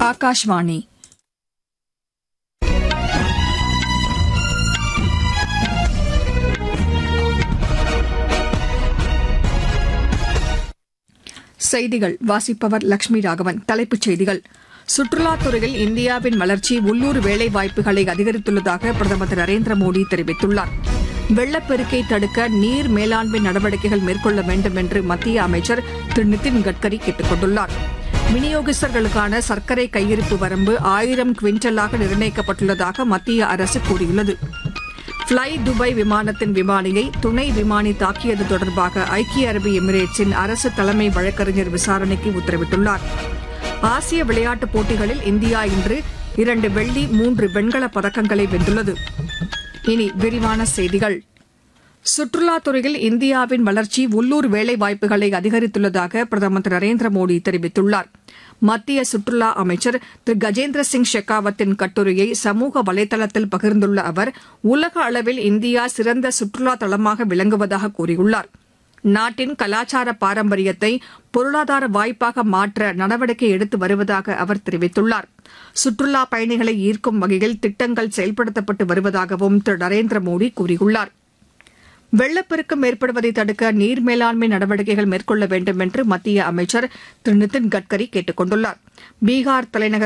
ஆகாஷ்வாணி செய்திகள் வாசிப்பவர் லட்சுமி ராகவன் தலைப்புச் செய்திகள் சுற்றுலாத் துறையில் இந்தியாவின் வளர்ச்சி உள்ளூர் வேலைவாய்ப்புகளை அதிகரித்துள்ளதாக பிரதமர் திரு நரேந்திர மோடி தெரிவித்துள்ளார் வெள்ளப்பெருக்கை தடுக்க நீர் மேலாண்மை நடவடிக்கைகள் மேற்கொள்ள வேண்டும் என்று மத்திய அமைச்சர் திரு நிதின் கட்கரி கேட்டுக் கொண்டுள்ளார் விநியோகஸ்தர்களுக்கான சர்க்கரை கையிருப்பு வரம்பு ஆயிரம் குவிண்டலாக நிர்ணயிக்கப்பட்டுள்ளதாக மத்திய அரசு கூறியுள்ளது ஃப்ளை துபாய் விமானத்தின் விமானியை துணை விமானி தாக்கியது தொடர்பாக ஐக்கிய அரபு எமிரேட்ஸின் அரசு தலைமை வழக்கறிஞர் விசாரணைக்கு உத்தரவிட்டுள்ளார் ஆசிய விளையாட்டுப் போட்டிகளில் இந்தியா இன்று இரண்டு வெள்ளி மூன்று வெண்கலப் பதக்கங்களை வென்றுள்ளது இனி விரிவான செய்திகள் சுற்றுலாத் துறையில் இந்தியாவின் வளர்ச்சி உள்ளூர் வேலைவாய்ப்புகளை அதிகரித்துள்ளதாக பிரதமர் திரு நரேந்திர மோடி தெரிவித்துள்ளார் மத்திய சுற்றுலா அமைச்சர் திரு கஜேந்திர சிங் ஷெகாவத்தின் கட்டுரையை சமூக வலைதளத்தில் பகிர்ந்துள்ள அவர் உலக அளவில் இந்தியா சிறந்த சுற்றுலா தளமாக விளங்குவதாக கூறியுள்ளார் நாட்டின் கலாச்சார பாரம்பரியத்தை பொருளாதார வாய்ப்பாக மாற்ற நடவடிக்கை எடுத்து வருவதாக அவர் தெரிவித்துள்ளார் சுற்றுலா பயணிகளை ஈர்க்கும் வகையில் திட்டங்கள் செயல்படுத்தப்பட்டு வருவதாகவும் திரு நரேந்திர மோடி கூறியுள்ளார் வெள்ளப்பெருக்கம் ஏற்படுவதை தடுக்க நீர் மேலாண்மை நடவடிக்கைகள் மேற்கொள்ள வேண்டும் என்று மத்திய அமைச்சர் திரு நிதின் கட்கரி கேட்டுக் கொண்டுள்ளார் பீகார் தலைநகர்